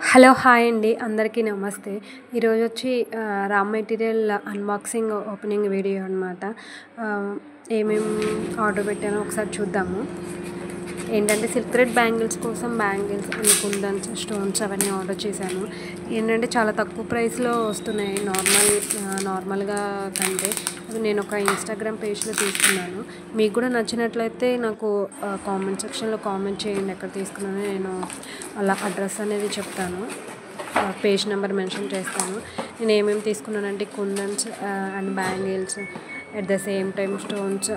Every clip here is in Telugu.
హలో హాయ్ అండి అందరికీ నమస్తే ఈరోజు వచ్చి ఆ, raw material unboxing opening video అనమాట ఏమేమి ఆర్డర్ పెట్టానో ఒకసారి చూద్దాము ఏంటంటే సిల్క్ థ్రెడ్ బ్యాంగిల్స్ కోసం బ్యాంగిల్స్ అండ్ కుందన్స్ స్టోన్స్ అవన్నీ ఆర్డర్ చేశాను ఏంటంటే చాలా తక్కువ ప్రైస్లో వస్తున్నాయి నార్మల్ ఆ, నార్మల్గా కంటే అది నేను ఒక ఇన్స్టాగ్రామ్ పేజ్లో తీసుకున్నాను మీకు కూడా నచ్చినట్లయితే నాకు కామెంట్ సెక్షన్లో కామెంట్ చేయండి ఎక్కడ తీసుకున్నానో నేను అలా అడ్రస్ అనేది చెప్తాను పేజ్ నెంబర్ మెన్షన్ చేస్తాను నేను ఏమేమి తీసుకున్నానంటే kundans and bangles at the same time stones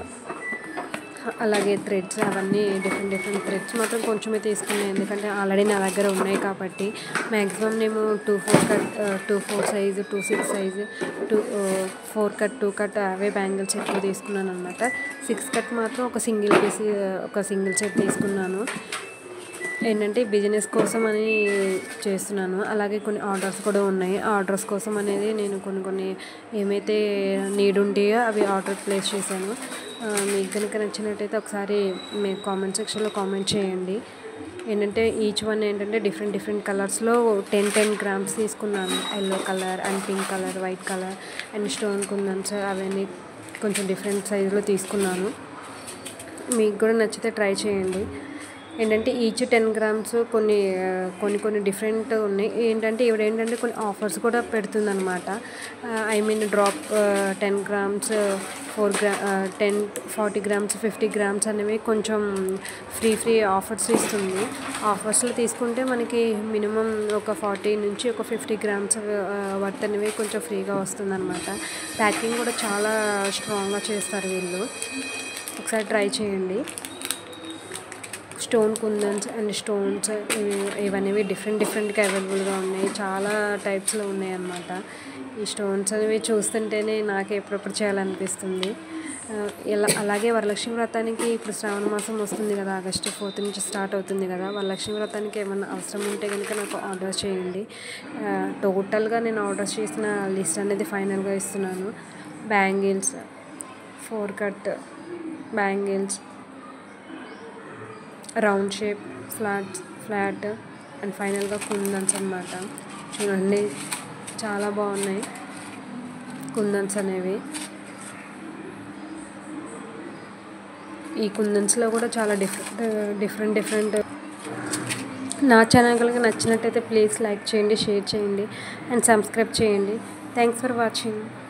అలాగే థ్రెడ్స్ అవన్నీ డిఫరెంట్ డిఫరెంట్ థ్రెడ్స్ మాత్రం కొంచెమే తీసుకున్నాను ఎందుకంటే ఆల్రెడీ నా దగ్గర ఉన్నాయి కాబట్టి మ్యాక్సిమం నేను two four cut two four size two six size two four cut two cut అవే బ్యాంగిల్స్ ఎక్కువ తీసుకున్నాను అనమాట సిక్స్ కట్ మాత్రం ఒక సింగిల్ పీస్ ఒక సింగిల్ సెట్ తీసుకున్నాను ఏంటంటే బిజినెస్ కోసం అని చేస్తున్నాను అలాగే కొన్ని ఆర్డర్స్ కూడా ఉన్నాయి ఆర్డర్స్ కోసం అనేది నేను కొన్ని కొన్ని ఏమైతే నీడ్ ఉంటాయో అవి ఆర్డర్ ప్లేస్ చేశాను ఆ, మీకు కనుక నచ్చినట్టయితే ఒకసారి మీ కామెంట్ సెక్షన్లో కామెంట్ చేయండి ఏంటంటే ఈచ్ వన్ ఏంటంటే డిఫరెంట్ డిఫరెంట్ కలర్స్లో టెన్ టెన్ గ్రామ్స్ తీసుకున్నాను yellow colour and pink colour white colour and stone kundans అవన్నీ కొంచెం డిఫరెంట్ సైజులో తీసుకున్నాను మీకు కూడా నచ్చితే ట్రై చేయండి ఏంటంటే ఈచ్ టెన్ గ్రామ్స్ కొన్ని ఆ, కొన్ని కొన్ని డిఫరెంట్ ఉన్నాయి ఏంటంటే ఇవిడ ఏంటంటే కొన్ని ఆఫర్స్ కూడా పెడుతుందన్నమాట I mean drop ten grams four gram ten forty grams fifty grams అనేవి కొంచెం ఫ్రీ ఫ్రీ ఆఫర్స్ ఇస్తుంది ఆఫర్స్లో తీసుకుంటే మనకి మినిమం ఒక ఫార్టీ నుంచి ఒక ఫిఫ్టీ గ్రామ్స్ వర్త్ అనేవి కొంచెం ఫ్రీగా వస్తుందన్నమాట ప్యాకింగ్ కూడా చాలా స్ట్రాంగ్గా చేస్తారు వీళ్ళు ఒకసారి ట్రై చేయండి స్టోన్ కుందన్స్ అండ్ స్టోన్స్ ఇవన్నీ డిఫరెంట్ డిఫరెంట్గా అవైలబుల్గా ఉన్నాయి చాలా టైప్స్లో ఉన్నాయి అన్నమాట ఈ స్టోన్స్ అనేవి చూస్తుంటేనే నాకు ఎప్పుడెప్పుడు చేయాలనిపిస్తుంది ఆ, ఇలా అలాగే వరలక్ష్మి వ్రతానికి ఇప్పుడు శ్రావణ మాసం వస్తుంది కదా ఆగస్టు ఫోర్త్ నుంచి స్టార్ట్ అవుతుంది కదా వరలక్ష్మి వ్రతానికి ఏమైనా అవసరం ఉంటే కనుక నాకు ఆర్డర్ చేయండి ఆ, టోటల్గా నేను ఆర్డర్ చేసిన లిస్ట్ అనేది ఫైనల్గా ఇస్తున్నాను bangles four cut bangles round shape flat flat and ఫైనల్గా కుందన్స్ అనమాట చూడండి చాలా బాగున్నాయి కుందన్స్ అనేవి ఈ కుందన్స్లో కూడా చాలా డిఫరెంట్ డిఫరెంట్ డిఫరెంట్ నా ఛానల్ కనుక నచ్చినట్టయితే ప్లీజ్ లైక్ చేయండి షేర్ చేయండి అండ్ సబ్స్క్రైబ్ చేయండి థ్యాంక్స్ ఫర్ వాచింగ్